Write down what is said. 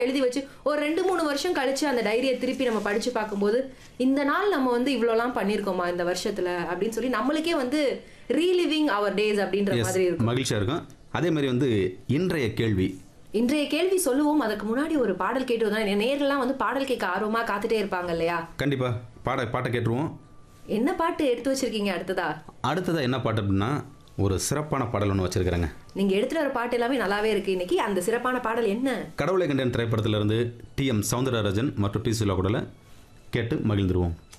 எழுதி வச்சு ஒரு ரெண்டு மூணு வருஷம் கழிச்சு அந்த டைரியை திருப்பி நம்ம படிச்சு பார்க்கும்போது இந்த நாள் நம்ம வந்து இவ்வளோலாம் பண்ணியிருக்கோமா இந்த வருஷத்துல அப்படின்னு சொல்லி நம்மளுக்கே வந்து ரீலிவிங் அவர் டேஸ் அப்படின்ற Yes, மாதிரி இருக்கும் மகிழ்ச்சியா இருக்கும் அதே மாதிரி வந்து இன்றைய கேள்வி இன்றைய கேள்வி சொல்லுவோம் அதுக்கு முன்னாடி ஒரு பாடல் கேட்டு தான் நேர்லாம் வந்து பாடல் கேட்க ஆர்வமா காத்துட்டே இருப்பாங்க இல்லையா கண்டிப்பா பாட பாட்டை கேட்டுருவோம் என்ன பாட்டு எடுத்து வச்சிருக்கீங்க அடுத்ததா அடுத்ததா என்ன பாட்டு அப்படின்னா ஒரு சிறப்பான பாடல் ஒன்று வச்சிருக்கிறேங்க நீங்க எடுத்துட்டு வர பாட்டு எல்லாமே நல்லாவே இருக்கு இன்னைக்கு அந்த சிறப்பான பாடல் என்ன கடவுளை கண்டேன் திரைப்படத்திலிருந்து டி எம் சவுந்தரராஜன் மற்றும் டி சிலா கூடல கேட்டு மகிழ்ந்துருவோம்